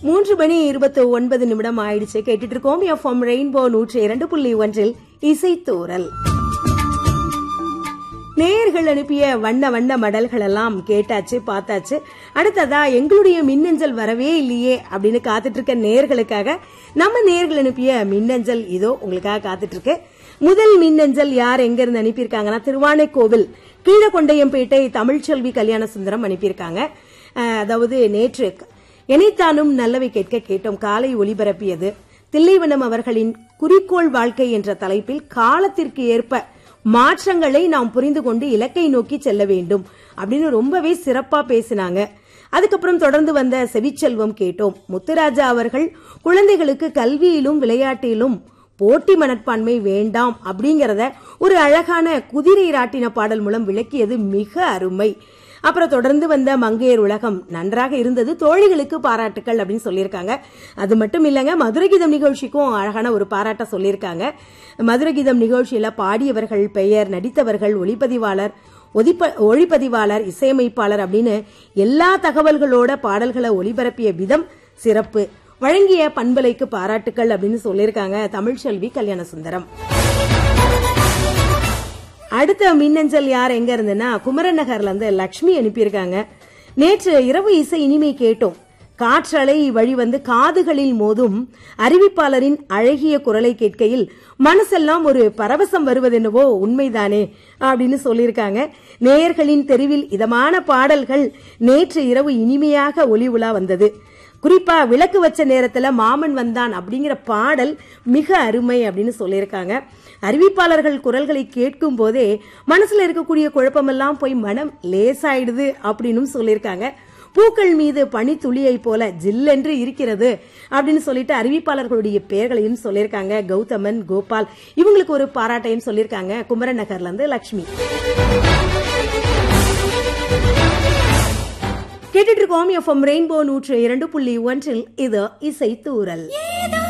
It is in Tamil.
மூன்று மணி இருபத்தி ஒன்பது நிமிடம் ஆயிடுச்சு கேட்டுட்டு இருக்கோம் எஃப்எம் ரெயின்போ நூற்றி இரண்டு புள்ளி ஒன்றில் இசைத்தூரல் நேயர்கள் அனுப்பிய வண்ண வண்ண மடல்கள் எல்லாம் கேட்டாச்சு பார்த்தாச்சு அடுத்ததா எங்களுடைய மின்னஞ்சல் வரவே இல்லையே அப்படின்னு காத்துட்டு இருக்க நேயர்களுக்காக நம்ம நேயர்கள் அனுப்பிய மின்னஞ்சல் இதோ உங்களுக்காக காத்துட்டு இருக்கு முதல் மின்னஞ்சல் யார் எங்க இருந்து அனுப்பியிருக்காங்கன்னா திருவானைக்கோவில் கீழகொண்டையம்பேட்டை தமிழ்ச்செல்வி கல்யாண சுந்தரம் அனுப்பியிருக்காங்க அஹ், அதாவது நேற்று எனைத்தானும் நல்லவை கேட்க கேட்டோம் காலை ஒலிபரப்பியது தில்லைவனம் அவர்களின் குறிக்கோள் வாழ்க்கை என்ற தலைப்பில் காலத்திற்கு ஏற்ப மாற்றங்களை நாம் புரிந்து கொண்டு இலக்கை நோக்கி செல்ல வேண்டும் அப்படின்னு ரொம்பவே சிறப்பா பேசினாங்க அதுக்கப்புறம் தொடர்ந்து வந்த செவிச்செல்வம் கேட்டோம் முத்துராஜா அவர்கள் குழந்தைகளுக்கு கல்வியிலும் விளையாட்டிலும் போட்டி மனப்பான்மை வேண்டாம் அப்படிங்கறத ஒரு அழகான குதிரை ராட்டின பாடல் மூலம் விளக்கியது மிக அருமை அப்புறம் தொடர்ந்து வந்த மங்கையர் உலகம் நன்றாக இருந்தது தோழிகளுக்கு பாராட்டுக்கள் அப்படின்னு சொல்லியிருக்காங்க அது மட்டும் இல்லைங்க மதுரை கீதம் நிகழ்ச்சிக்கும் அழகான ஒரு பாராட்ட சொல்லியிருக்காங்க மதுரை கீதம் நிகழ்ச்சியில பாடியவர்கள் பெயர் நடித்தவர்கள் ஒளிப்பதிவாளர் ஒதிப்ப ஒளிப்பதிவாளர் இசையமைப்பாளர் அப்படின்னு எல்லா தகவல்களோட பாடல்களை ஒளிபரப்பிய விதம் சிறப்பு வழங்கிய பண்பலைக்கு பாராட்டுக்கள் அப்படின்னு சொல்லியிருக்காங்க தமிழ்ச்செல்வி கல்யாண சுந்தரம் அடுத்த மின்னஞ்சல் யார் எங்க இருந்துன்னா குமரன் நகர்ல இருந்து லட்சுமி அனுப்பியிருக்காங்க நேற்று இரவு இசை இனிமை கேட்டோம் காற்றலை வழி வந்து காதுகளில் மோதும் அறிவிப்பாளரின் அழகிய குரலை கேட்கையில் மனசெல்லாம் ஒரு பரவசம் வருவதென்னவோ உண்மைதானே அப்படின்னு சொல்லியிருக்காங்க நேயர்களின் தெருவில் இதமான பாடல்கள் நேற்று இரவு இனிமையாக ஒளி உலா வந்தது குறிப்பா விளக்கு வச்ச நேரத்துல மாமன் வந்தான் அப்படிங்கிற பாடல் மிக அருமை அப்படின்னு சொல்லியிருக்காங்க அறிவிப்பாளர்கள் குரல்களை கேட்கும் போதே மனசுல இருக்கக்கூடிய குழப்பமெல்லாம் போய் மனம் லேசாயிடுது அப்படின்னு சொல்லியிருக்காங்க பூக்கள் மீது பனி துளியை போல ஜில்லென்று இருக்கிறது அப்படின்னு சொல்லிட்டு அறிவிப்பாளர்களுடைய பெயர்களையும் சொல்லியிருக்காங்க கௌதமன் கோபால் இவங்களுக்கு ஒரு பாராட்டையும் சொல்லியிருக்காங்க குமரன் நகர்ல இருந்து லட்சுமி கேட்டுட்டு இருக்கோம் எஃப்எம் ரெயின்போ நூற்று இரண்டு புள்ளி ஒன்றில் இது இசை தூரல்